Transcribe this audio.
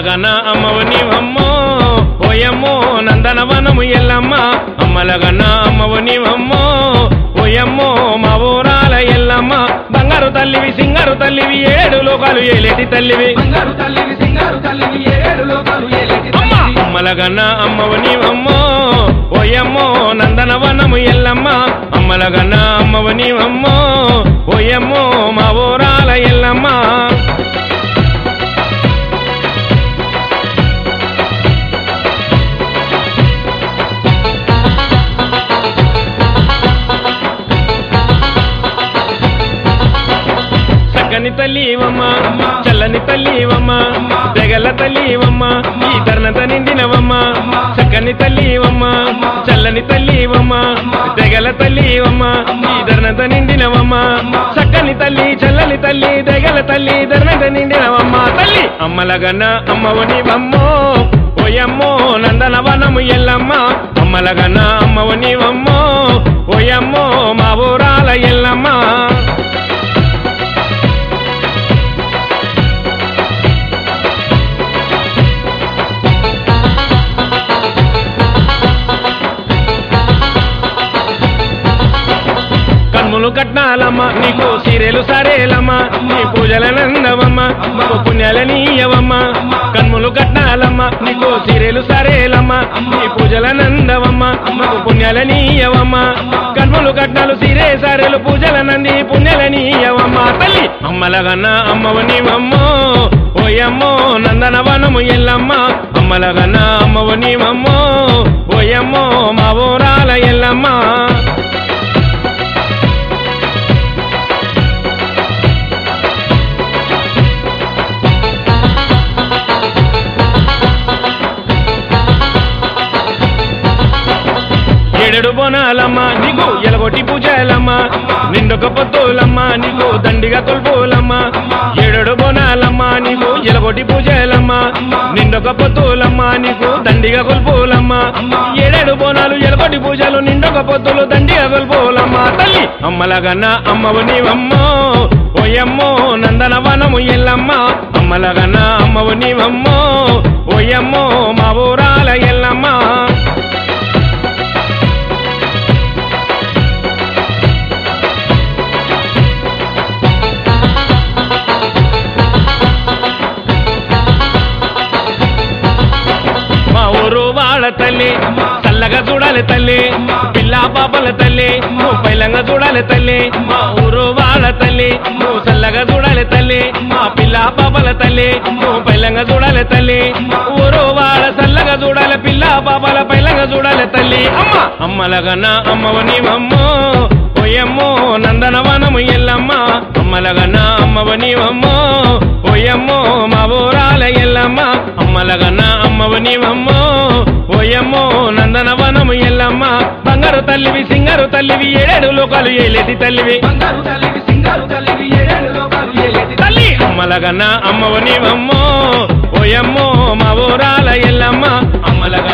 అమ్మలగన అమ్మవు నీవమ్మో ఓయమ్మో నందనవనము ఎల్లమ్మ అమ్మలగన అమ్మవు నీవమ్మో ఓయమ్మో మా ఊరాల ఎల్లమ్మ బంగారు తల్లివి సింగారు తల్లివి ఏడు లోకాలు ఏలేటి తల్లివి బంగారు తల్లివి సింగారు తల్లివి ఏడు లోకాలు ఏలేటి అమ్మ తల్లివి. అమ్మలగన్న అమ్మవు నీవమ్మో ఓయమ్మో నందనవనము ఎల్లమ్మ అమ్మలగన్న అమ్మవు నీవమ్మో ఓయమ్మో మా ఊరాల ఎల్లమ్మ చక్కని తల్లివమ్మ చల్లని తల్లివమ్మ తెగల తల్లివమ్మ ఈ ధర్నత నిండినవమ్మ చక్కని తల్లివమ్మ చల్లని తల్లివమ్మ తెగల తల్లివమ్మ ఈ ధర్నత నిండినవమ్మ చక్కని తల్లి చల్లని తల్లి తెగల తల్లి ధర్నత నిండినవమ్మ తల్లి అమ్మలగన్న అమ్మవనివమ్మో ఓయమ్మో నందనవనము ఎల్లమ్మ అమ్మలగన్న అమ్మవనివమ్మో ఓయమ్మో మా ఊరాల ఎల్లమ్మ కన్నులు కట్నాలమ్మ నీకు సీరెలు సరేలమ్మ నీ పూజల నందవమ్మ మాకు పుణ్యాల నీయవమ్మ కన్నులు కట్నాలమ్మ నీకు సీరెలు సరేలమ్మ నీ పూజల నందవమ్మ మాకు పుణ్యాల నీయవమ్మ కన్నులు కట్నాలు సీరే సరేలు పూజల నంది పుణ్యాల నీయవమ్మ తల్లి అమ్మలగన్న అమ్మవ నీవమ్మో ఓయమ్మో నందనవనము ఎల్లమ్మ అమ్మలగన్న అమ్మవ నీవమ్మో ఓయమ్మో మా ఊరాల ఎల్లమ్మ ఏడెడు బోనాలమ్మ నీకు ఎలగొట్టి పూజలమ్మ నిండొక పొత్తులమ్మ నీకు దండిగా కొల్పోలమ్మ ఏడెడు బోనాలమ్మ నీకు ఎలగొట్టి పూజలమ్మ నిండొక పొత్తులమ్మ నీకు దండిగా కొల్పోలమ్మ ఏడేడు బోనాలు ఎలగొట్టి పూజలు నిండొక పొత్తులు దండిగా కొల్పోలమ్మ తల్లి అమ్మలగన్న అమ్మవు నీవమ్మో ఓయమ్మో నందనవనము ఎల్లమ్మ అమ్మలగన్న అమ్మవు నీవమ్మో ఓయమ్మో మా ఊరాల ఎల్లమ్మ మా ఊరు వాళ్ళ తల్లి చల్లగా చూడాలి తల్లి పిల్ల పాపల తల్లి నువ్వు పైలంగా చూడాలి తల్లి మా ఊరు వాళ్ళ తల్లి నువ్వు చల్లగా చూడాలి తల్లి మా పిల్ల పాపల తల్లి నువ్వు పైలంగా చూడాలి తల్లి ఊరు వాళ్ళ చల్లగా చూడాలి పిల్ల పాపల పైలంగా చూడాలి తల్లి అమ్మ అమ్మలగన్న అమ్మవ నీవమ్మో ఓయమ్మో నందనవనము ఎల్లమ్మ అమ్మలగన్న అమ్మవ నీవమ్మో ఓయమ్మో మా ఊరాల ఎల్లమ్మ అమ్మలగన్న అమ్మవ నీవమ్మో ఓయమ్మో నందనవనము ఎల్లమ్మ బంగారు తల్లివి సింగారు తల్లివి ఏడేడు లోకాలు ఏలేటి తల్లివి బంగారు తల్లివి సింగారు తల్లివి ఏడు లోకాలు ఏలేటి తల్లి అమ్మలగన్న అమ్మవ నీవమ్మో ఓయమ్మో మా ఊరాల ఎల్లమ్మ అమ్మలగన్న